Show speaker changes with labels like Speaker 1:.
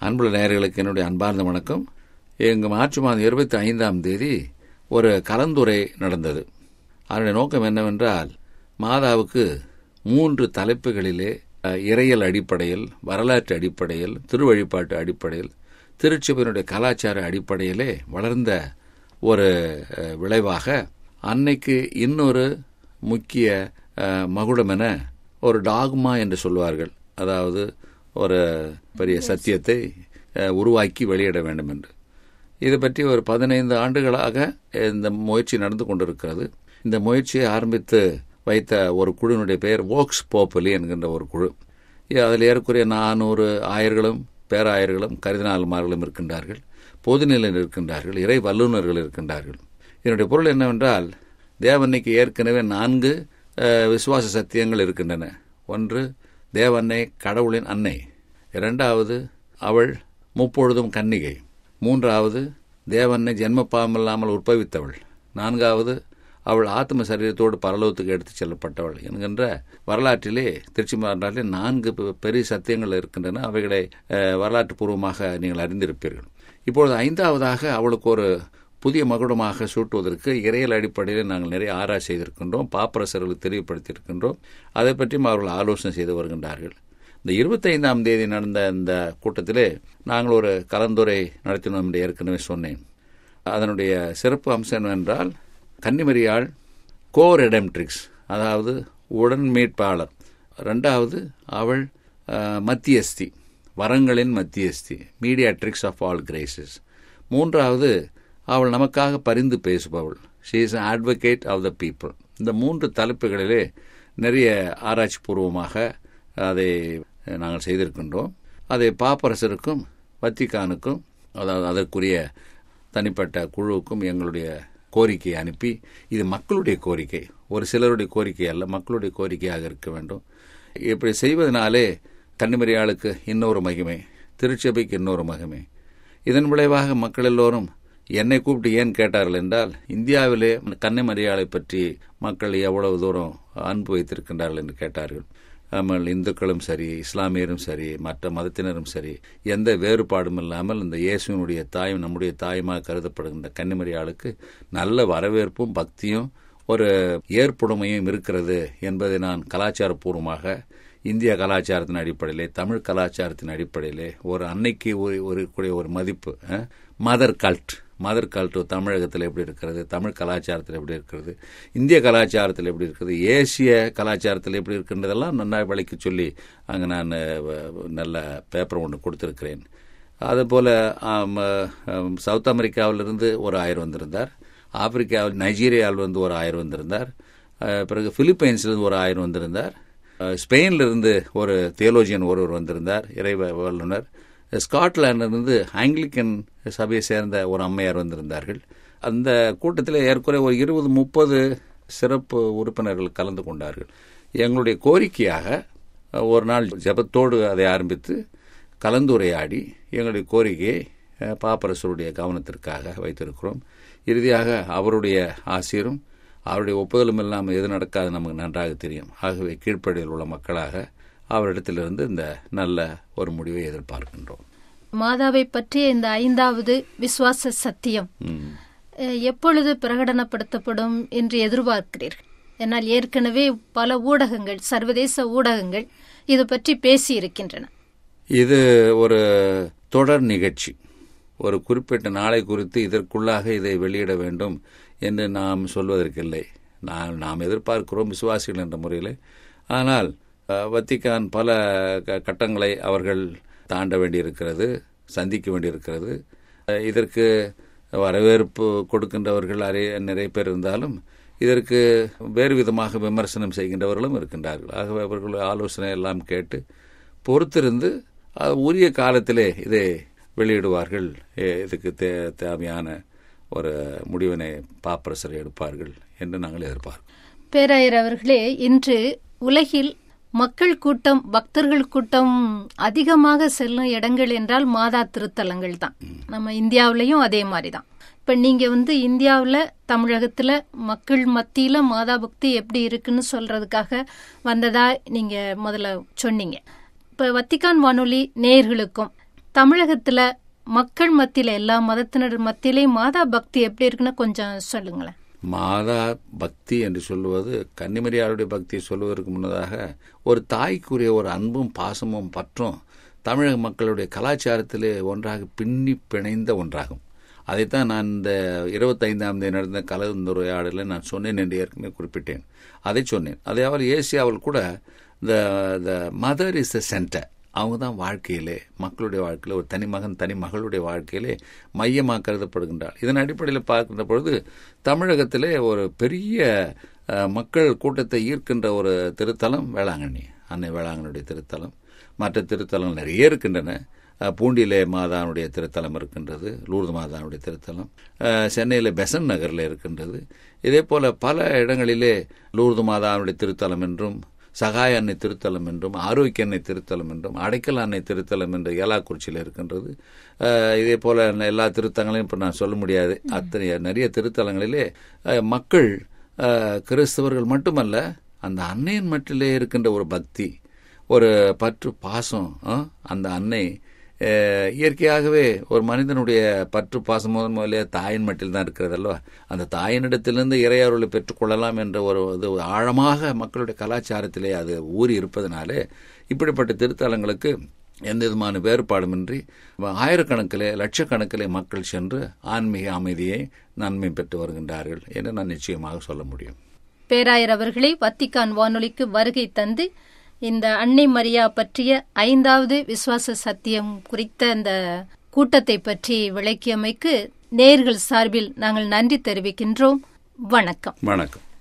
Speaker 1: அன்புள்ள நேயர்களுக்கு என்னுடைய அன்பார்ந்த வணக்கம் எங்கள் மார்ச் மாதம் இருபத்தி ஐந்தாம் தேதி ஒரு கலந்துரை நடந்தது அதனுடைய நோக்கம் என்னவென்றால் மாதாவுக்கு மூன்று தலைப்புகளிலே அஹ், இறையியல் அடிப்படையில் வரலாற்று அடிப்படையில் திருவழிபாட்டு அடிப்படையில் திருச்சபையினுடைய கலாச்சார அடிப்படையிலே வளர்ந்த ஒரு அஹ், விளைவாக அன்னைக்கு இன்னொரு முக்கிய அஹ், மகுடம் என ஒரு டாக்மா என்று சொல்வார்கள் அதாவது ஒரு பெரிய சத்தியத்தை அஹ், உருவாக்கி வெளியிட வேண்டும் என்று இது பற்றி ஒரு பதினைந்து ஆண்டுகளாக இந்த முயற்சி நடந்து கொண்டிருக்கிறது இந்த முயற்சியை ஆரம்பித்து வைத்த ஒரு குழுவினுடைய பெயர் வோக்ஸ் போப்பலி என்கின்ற ஒரு குழு இது அதில் ஏறக்குறைய நானூறு ஆயர்களும் பேராயர்களும் கருதினால்மார்களும் இருக்கின்றார்கள் பொதுநிலையில் இருக்கின்றார்கள் இறை வல்லுநர்கள் இருக்கின்றார்கள் இதனுடைய பொருள் என்னவென்றால் தேவன்னைக்கு ஏற்கனவே நான்கு அஹ், விசுவாச சத்தியங்கள் இருக்கின்றன ஒன்று தேவன்னை கடவுளின் அன்னை இரண்டாவது அவள் முப்பொழுதும் கன்னிகை மூன்றாவது தேவனை ஜென்மப்பாவமில்லாமல் உற்பவித்தவள் நான்காவது அவள் ஆத்ம சரீரத்தோடு பரலோகத்துக்கு எடுத்துச் செல்லப்பட்டவள் என்கின்ற வரலாற்றிலே திருச்சி வரலாற்றிலே நான்கு பெ- பெரிய சத்தியங்கள் இருக்கின்றன அவைகளை அஹ், வரலாற்று பூர்வமாக நீங்கள் அறிந்திருப்பீர்கள் இப்பொழுது ஐந்தாவதாக அவளுக்கு ஒரு புதிய மகுடமாக சூட்டுவதற்கு இறையல் அடிப்படையில் நாங்கள் நிறைய ஆராய்ச்சி செய்திருக்கின்றோம் பாப்பரசர்களுக்கு தெளிவுபடுத்தியிருக்கின்றோம் அதை பற்றியும் அவர்கள் ஆலோசனை செய்து வருகின்றார்கள் இந்த இருபத்தைந்தாம் தேதி நடந்த இந்த கூட்டத்திலே நாங்கள் ஒரு கலந்துரை நடத்தினோம் என்று ஏற்கனவே சொன்னேன் அதனுடைய சிறப்பு அம்சம் என்னவென்றால் கன்னிமரியாள் கோ ரெடம்ட்ரிக்ஸ் அதாவது உடன் மீட்பாளர் ரெண்டாவது அவள் அஹ், மத்தியஸ்தி வரங்களின் மத்தியஸ்தி மீடியாட்ரிக்ஸ் ஆஃப் ஆல் கிரேசஸ் மூன்றாவது அவள் நமக்காக பரிந்து பேசுபவள் she is advocate of the people இந்த மூன்று தலைப்புகளிலே நிறைய ஆராய்ச்சி பூர்வமாக அதை நாங்கள் செய்திருக்கின்றோம் அதை பாப்பரசருக்கும் வத்திக்கானுக்கும் அதாவது அதற்குரிய தனிப்பட்ட குழுவுக்கும் எங்களுடைய கோரிக்கையை அனுப்பி இது மக்களுடைய கோரிக்கை ஒரு சிலருடைய கோரிக்கை அல்ல மக்களுடைய கோரிக்கையாக இருக்க வேண்டும் இப்படி செய்வதனாலே கன்னிமரியாளுக்கு இன்னொரு மகிமை திருச்சபைக்கு இன்னொரு மகிமை இதன் விளைவாக மக்கள் எல்லோரும் என்னை கூப்பிட்டு ஏன் கேட்டார்கள் என்றால் இந்தியாவிலே கன்னிமரியாளை பற்றி மக்கள் எவ்வளவு தூரம் அன்பு வைத்திருக்கின்றார்கள் என்று கேட்டார்கள் ஆமால் இந்துக்களும் சரி இஸ்லாமியரும் சரி மற்ற மதத்தினரும் சரி எந்த வேறுபாடும் இல்லாமல் இந்த இயேசுவினுடைய தாயும் நம்முடைய தாயுமாக கருதப்படுகின்ற கன்னிமரியாளுக்கு நல்ல வரவேற்பும் பக்தியும் ஒரு ஏற்புடைமையும் இருக்கிறது என்பதை நான் கலாச்சாரபூர்வமாக இந்திய கலாச்சாரத்தின் அடிப்படையிலே தமிழ் கலாச்சாரத்தின் அடிப்படையிலே ஒரு அன்னைக்கு ஒரு ஒரு கூடிய ஒரு மதிப்பு மதர் கல்ட் மதர் கல்ட் தமிழகத்தில் எப்படி இருக்கிறது தமிழ் கலாச்சாரத்தில் எப்படி இருக்கிறது இந்திய கலாச்சாரத்தில் எப்படி இருக்கிறது ஏசிய கலாச்சாரத்தில் எப்படி இருக்கின்றதெல்லாம் நன்னா விலைக்கு சொல்லி அங்கே நான் அஹ், நல்ல பேப்பர் ஒன்று கொடுத்துருக்கிறேன் அதுபோல் ஆம், ஆம், சவுத் அமெரிக்காவிலிருந்து ஒரு ஆயிரம் வந்திருந்தார் ஆப்பிரிக்காவில் நைஜீரியாவில் வந்து ஒரு ஆயிரம் வந்திருந்தார் அஹ், பிறகு பிலிப்பைன்ஸ்லேருந்து ஒரு ஆயிரம் வந்திருந்தார் அஹ், ஸ்பெயினிலிருந்து ஒரு தியோலோஜியன் ஒருவர் வந்திருந்தார் இறை வ- வல்லுனர் ஸ்காட்லாண்டிலிருந்து ஆங்கிலிக்கன் சபையை சேர்ந்த ஒரு அம்மையார் வந்திருந்தார்கள் அந்த கூட்டத்தில் ஏற்குறைய ஒரு இருபது முப்பது சிறப்பு உறுப்பினர்கள் கலந்து கொண்டார்கள் எங்களுடைய கோரிக்கையாக அஹ், ஒரு நாள் ஜெபத்தோடு அதை ஆரம்பித்து கலந்துரையாடி எங்களுடைய கோரிக்கையை அஹ், பாப்பரசருடைய கவனத்திற்காக வைத்திருக்கிறோம் இறுதியாக அவருடைய ஆசிரியரும் அவருடைய ஒப்புதலும் இல்லாமல் எது நடக்காது நமக்கு நன்றாக தெரியும் ஆகவே கீழ்ப்படியில் உள்ள மக்களாக அவரிடத்திலிருந்து இந்த நல்ல ஒரு முடிவை எதிர்பார்க்கின்றோம்
Speaker 2: மாதாவை பற்றிய இந்த ஐந்தாவது விசுவாச சத்தியம்
Speaker 1: ம்.
Speaker 2: அஹ், எப்பொழுது பிரகடனப்படுத்தப்படும் என்று எதிர்பார்க்கிறீர்கள் என்னால் ஏற்கனவே பல ஊடகங்கள் சர்வதேச ஊடகங்கள் இது பற்றி பேசி இருக்கின்றன
Speaker 1: இது ஒரு தொடர் நிகழ்ச்சி ஒரு குறிப்பிட்ட நாளை குறித்து இதற்குள்ளாக இதை வெளியிட வேண்டும் என்று நாம் சொல்வதற்கில்லை நாம் நாம் எதிர்பார்க்கிறோம் விசுவாசிகள் என்ற முறையில் ஆனால் அஹ், வத்திக்கான் பல க- கட்டங்களை அவர்கள் தாண்ட வேண்டியிருக்கிறது சந்திக்க வேண்டியிருக்கிறது அஹ், இதற்கு வரவேற்பு கொடுக்கின்றவர்கள் நிறைய நிறைய பேர் இருந்தாலும் இதற்கு வேறு விதமாக விமர்சனம் செய்கின்றவர்களும் இருக்கின்றார்கள் ஆகவே அவர்கள் ஆலோசனை எல்லாம் கேட்டு பொறுத்திருந்து அஹ், உரிய காலத்திலே இதை வெளியிடுவார்கள் எ- இதுக்கு தே தேவையான ஒரு முடிவினை பாப்பரசர் எடுப்பார்கள் என்று நாங்கள் எதிர்பார்க்கிறோம்
Speaker 2: பேராயர் அவர்களே இன்று உலகில் மக்கள் கூட்டம் பக்தர்கள் கூட்டம் அதிகமாக செல்லும் இடங்கள் என்றால் மாதா திருத்தலங்கள் தான் நம்ம இந்தியாவிலையும் அதே மாதிரி தான் இப்ப நீங்க வந்து இந்தியாவுல தமிழகத்துல மக்கள் மத்தியில மாதா பக்தி எப்படி இருக்குன்னு சொல்றதுக்காக வந்ததா நீங்க முதல்ல சொன்னீங்க இப்ப வத்திக்கான் வானொலி நேயர்களுக்கும் தமிழகத்துல மக்கள் மத்தியில எல்லா மதத்தினர் மத்தியிலையும் மாதா பக்தி எப்படி இருக்குன்னு கொஞ்சம் சொல்லுங்களேன்
Speaker 1: மாதா பக்தி என்று சொல்லுவது கன்னிமரியாளுடைய பக்தியை சொல்வதற்கு முன்னதாக ஒரு தாய்க்குரிய ஒரு அன்பும் பாசமும் பற்றும் தமிழக மக்களுடைய கலாச்சாரத்திலே ஒன்றாக பின்னி பிணைந்த ஒன்றாகும் அதைத்தான் நான் இந்த இருபத்தைந்தாம் தேதி நடந்த கலந்துரையாடலில் நான் சொன்னேன் என்று ஏற்கனவே குறிப்பிட்டேன் அதை சொன்னேன் அதாவது ஏசியாவில் கூட the the mother is the centre அவங்க தான் வாழ்க்கையிலே மக்களுடைய வாழ்க்கையில் ஒரு தனி மகன் தனி மகளுடைய வாழ்க்கையிலே மையமாக கருதப்படுகின்றார் இதன் அடிப்படையில் பார்க்கின்ற பொழுது தமிழகத்திலே ஒரு பெரிய அஹ், மக்கள் கூட்டத்தை ஈர்க்கின்ற ஒரு திருத்தலம் வேளாங்கண்ணி அன்னை வேளாங்கண்ணியுடைய திருத்தலம் மற்ற திருத்தலம் நிறைய இருக்கின்றன அஹ், பூண்டியிலே மாதானுடைய திருத்தலம் இருக்கின்றது லூர்து மாதானுடைய திருத்தலம் அஹ், சென்னையில் பெசன் நகரில் இருக்கின்றது இதே போல பல இடங்களிலே லூர்து மாதானுடைய திருத்தலம் என்றும் சகாய அன்னை திருத்தலம் என்றும் ஆரோக்கிய அன்னை திருத்தலம் என்றும் அடைக்கல் அன்னை திருத்தலம் என்ற ஏலாக்குறிச்சியில் இருக்கின்றது அஹ், இதே போல எல்லா திருத்தங்களையும் இப்போ நான் சொல்ல முடியாது அத்தனை நிறைய திருத்தலங்களிலே அஹ், மக்கள் அஹ், கிறிஸ்தவர்கள் மட்டுமல்ல அந்த அன்னையின் மட்டிலே இருக்கின்ற ஒரு பக்தி ஒரு பற்று பாசம் அஹ், அந்த அன்னை அஹ், இயற்கையாகவே ஒரு மனிதனுடைய பற்று பாசம் முதன் முதலே தாயின் மட்டில் தான் இருக்கிறது அல்லவா அந்த தாயினிடத்திலிருந்து இறையருளை பெற்றுக்கொள்ளலாம் என்ற ஒரு இது ஆழமாக மக்களுடைய கலாச்சாரத்திலே அது ஊறி இருப்பதனாலே இப்படிப்பட்ட திருத்தலங்களுக்கு எந்த விதமான வேறுபாடுமின்றி ஆயிரக்கணக்கிலே லட்சக்கணக்கிலே மக்கள் சென்று ஆன்மீக அமைதியை நன்மை பெற்று வருகின்றார்கள் என்று நான் நிச்சயமாக சொல்ல முடியும்
Speaker 2: பேராயர் அவர்களே வத்திக்கான் வானொலிக்கு வருகை தந்து இந்த அன்னை மரியா பற்றிய ஐந்தாவது விசுவாச சத்தியம் குறித்த அந்த கூட்டத்தை பற்றி விளக்கியமைக்கு நேர்கள் சார்பில் நாங்கள் நன்றி தெரிவிக்கின்றோம் வணக்கம்
Speaker 1: வணக்கம்